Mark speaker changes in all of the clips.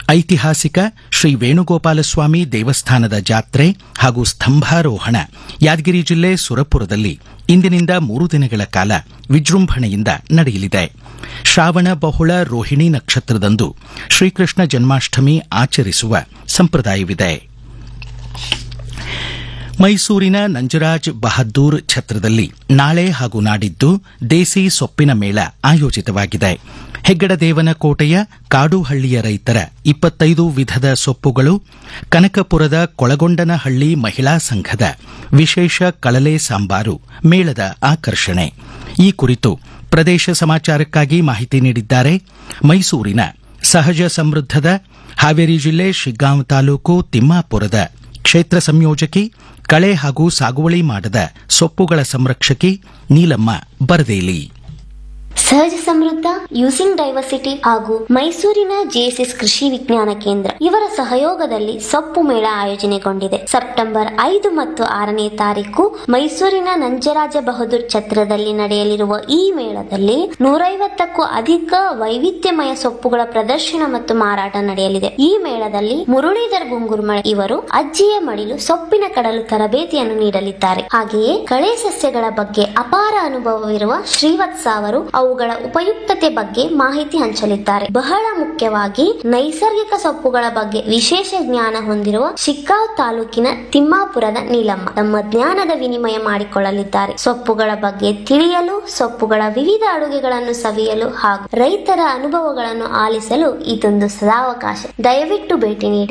Speaker 1: ಐತಿಹಾಸಿಕ ಶ್ರೀ ವೇಣುಗೋಪಾಲಸ್ವಾಮಿ ದೇವಸ್ಥಾನದ ಜಾತ್ರೆ ಹಾಗೂ ಸ್ತಂಭಾರೋಹಣ ಯಾದಗಿರಿ ಜಿಲ್ಲೆ ಸುರಪುರದಲ್ಲಿ ಇಂದಿನಿಂದ ಮೂರು ದಿನಗಳ ಕಾಲ ವಿಜೃಂಭಣೆಯಿಂದ ನಡೆಯಲಿದೆ ಶ್ರಾವಣ ಬಹುಳ ರೋಹಿಣಿ ನಕ್ಷತ್ರದಂದು ಶ್ರೀಕೃಷ್ಣ ಜನ್ಮಾಷ್ಟಮಿ ಆಚರಿಸುವ ಸಂಪ್ರದಾಯವಿದೆ ಮೈಸೂರಿನ ನಂಜರಾಜ್ ಬಹದ್ದೂರ್ ಛತ್ರದಲ್ಲಿ ನಾಳೆ ಹಾಗೂ ನಾಡಿದ್ದು ದೇಸಿ ಸೊಪ್ಪಿನ ಮೇಳ ಆಯೋಜಿತವಾಗಿದೆ ಹೆಗ್ಗಡದೇವನ ಕೋಟೆಯ ಕಾಡುಹಳ್ಳಿಯ ರೈತರ ಇಪ್ಪತ್ತೈದು ವಿಧದ ಸೊಪ್ಪುಗಳು ಕನಕಪುರದ ಕೊಳಗೊಂಡನಹಳ್ಳಿ ಮಹಿಳಾ ಸಂಘದ ವಿಶೇಷ ಕಳಲೆ ಸಾಂಬಾರು ಮೇಳದ ಆಕರ್ಷಣೆ ಈ ಕುರಿತು ಪ್ರದೇಶ ಸಮಾಚಾರಕ್ಕಾಗಿ ಮಾಹಿತಿ ನೀಡಿದ್ದಾರೆ ಮೈಸೂರಿನ ಸಹಜ ಸಮೃದ್ಧದ ಹಾವೇರಿ ಜಿಲ್ಲೆ ಶಿಗ್ಗಾಂವ್ ತಾಲೂಕು ತಿಮ್ಮಾಪುರದ ಕ್ಷೇತ್ರ ಸಂಯೋಜಕಿ ಕಳೆ ಹಾಗೂ ಸಾಗುವಳಿ ಮಾಡದ ಸೊಪ್ಪುಗಳ ಸಂರಕ್ಷಕಿ ನೀಲಮ್ಮ ಬರದೇಲಿ
Speaker 2: ಸಹಜ ಸಮೃದ್ಧ ಯೂಸಿಂಗ್ ಡೈವರ್ಸಿಟಿ ಹಾಗೂ ಮೈಸೂರಿನ ಜೆಎಸ್ಎಸ್ ಕೃಷಿ ವಿಜ್ಞಾನ ಕೇಂದ್ರ ಇವರ ಸಹಯೋಗದಲ್ಲಿ ಸೊಪ್ಪು ಮೇಳ ಆಯೋಜನೆಗೊಂಡಿದೆ ಸೆಪ್ಟೆಂಬರ್ ಐದು ಮತ್ತು ಆರನೇ ತಾರೀಕು ಮೈಸೂರಿನ ನಂಜರಾಜ ಬಹದ್ದೂರ್ ಛತ್ರದಲ್ಲಿ ನಡೆಯಲಿರುವ ಈ ಮೇಳದಲ್ಲಿ ನೂರೈವತ್ತಕ್ಕೂ ಅಧಿಕ ವೈವಿಧ್ಯಮಯ ಸೊಪ್ಪುಗಳ ಪ್ರದರ್ಶನ ಮತ್ತು ಮಾರಾಟ ನಡೆಯಲಿದೆ ಈ ಮೇಳದಲ್ಲಿ ಮುರಳೀಧರ್ ಗುಂಗುರ್ಮಳೆ ಇವರು ಅಜ್ಜಿಯ ಮಡಿಲು ಸೊಪ್ಪಿನ ಕಡಲು ತರಬೇತಿಯನ್ನು ನೀಡಲಿದ್ದಾರೆ ಹಾಗೆಯೇ ಕಳೆ ಸಸ್ಯಗಳ ಬಗ್ಗೆ ಅಪಾರ ಅನುಭವವಿರುವ ಶ್ರೀವತ್ಸ ಅವರು ಅವುಗಳ ಉಪಯುಕ್ತತೆ ಬಗ್ಗೆ ಮಾಹಿತಿ ಹಂಚಲಿದ್ದಾರೆ ಬಹಳ ಮುಖ್ಯವಾಗಿ ನೈಸರ್ಗಿಕ ಸೊಪ್ಪುಗಳ ಬಗ್ಗೆ ವಿಶೇಷ ಜ್ಞಾನ ಹೊಂದಿರುವ ಶಿಗ್ಗಾಂವ್ ತಾಲೂಕಿನ ತಿಮ್ಮಾಪುರದ ನೀಲಮ್ಮ ತಮ್ಮ ಜ್ಞಾನದ ವಿನಿಮಯ ಮಾಡಿಕೊಳ್ಳಲಿದ್ದಾರೆ ಸೊಪ್ಪುಗಳ ಬಗ್ಗೆ ತಿಳಿಯಲು ಸೊಪ್ಪುಗಳ ವಿವಿಧ ಅಡುಗೆಗಳನ್ನು ಸವಿಯಲು ಹಾಗೂ ರೈತರ ಅನುಭವಗಳನ್ನು ಆಲಿಸಲು ಇದೊಂದು ಸದಾವಕಾಶ ದಯವಿಟ್ಟು ಭೇಟಿ ನೀಡಿ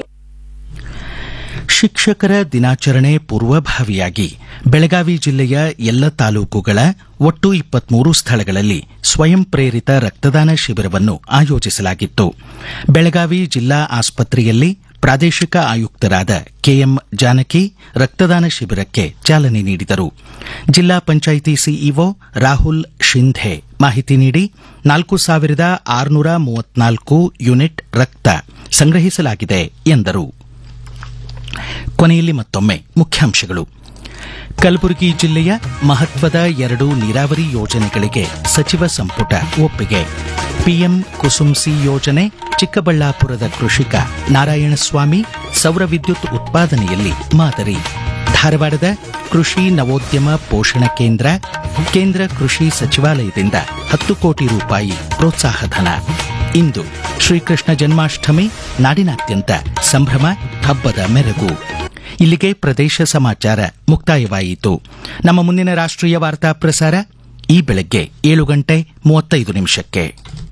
Speaker 1: ಶಿಕ್ಷಕರ ದಿನಾಚರಣೆ ಪೂರ್ವಭಾವಿಯಾಗಿ ಬೆಳಗಾವಿ ಜಿಲ್ಲೆಯ ಎಲ್ಲ ತಾಲೂಕುಗಳ ಒಟ್ಟು ಇಪ್ಪತ್ಮೂರು ಸ್ಥಳಗಳಲ್ಲಿ ಸ್ವಯಂ ಪ್ರೇರಿತ ರಕ್ತದಾನ ಶಿಬಿರವನ್ನು ಆಯೋಜಿಸಲಾಗಿತ್ತು ಬೆಳಗಾವಿ ಜಿಲ್ಲಾ ಆಸ್ಪತ್ರೆಯಲ್ಲಿ ಪ್ರಾದೇಶಿಕ ಆಯುಕ್ತರಾದ ಕೆಎಂ ಜಾನಕಿ ರಕ್ತದಾನ ಶಿಬಿರಕ್ಕೆ ಚಾಲನೆ ನೀಡಿದರು ಜಿಲ್ಲಾ ಪಂಚಾಯಿತಿ ಸಿಇಒ ರಾಹುಲ್ ಶಿಂಧೆ ಮಾಹಿತಿ ನೀಡಿ ನಾಲ್ಕು ಸಾವಿರದ ಆರುನೂರ ಮೂವತ್ನಾಲ್ಕು ಯೂನಿಟ್ ರಕ್ತ ಸಂಗ್ರಹಿಸಲಾಗಿದೆ ಎಂದರು ಕೊನೆಯಲ್ಲಿ ಮತ್ತೊಮ್ಮೆ ಮುಖ್ಯಾಂಶಗಳು ಕಲಬುರಗಿ ಜಿಲ್ಲೆಯ ಮಹತ್ವದ ಎರಡು ನೀರಾವರಿ ಯೋಜನೆಗಳಿಗೆ ಸಚಿವ ಸಂಪುಟ ಒಪ್ಪಿಗೆ ಪಿಎಂ ಕುಸುಮ್ಸಿ ಯೋಜನೆ ಚಿಕ್ಕಬಳ್ಳಾಪುರದ ಕೃಷಿಕ ನಾರಾಯಣಸ್ವಾಮಿ ಸೌರ ವಿದ್ಯುತ್ ಉತ್ಪಾದನೆಯಲ್ಲಿ ಮಾದರಿ ಧಾರವಾಡದ ಕೃಷಿ ನವೋದ್ಯಮ ಪೋಷಣ ಕೇಂದ್ರ ಕೇಂದ್ರ ಕೃಷಿ ಸಚಿವಾಲಯದಿಂದ ಹತ್ತು ಕೋಟಿ ರೂಪಾಯಿ ಪ್ರೋತ್ಸಾಹಧನ ಇಂದು ಶ್ರೀಕೃಷ್ಣ ಜನ್ಮಾಷ್ಟಮಿ ನಾಡಿನಾದ್ಯಂತ ಸಂಭ್ರಮ ಹಬ್ಬದ ಮೆರಗು ಇಲ್ಲಿಗೆ ಪ್ರದೇಶ ಸಮಾಚಾರ ಮುಕ್ತಾಯವಾಯಿತು ನಮ್ಮ ಮುಂದಿನ ರಾಷ್ಟ್ರೀಯ ವಾರ್ತಾ ಪ್ರಸಾರ ಈ ಬೆಳಗ್ಗೆ ಏಳು ಗಂಟೆ ಮೂವತ್ತೈದು ನಿಮಿಷಕ್ಕೆ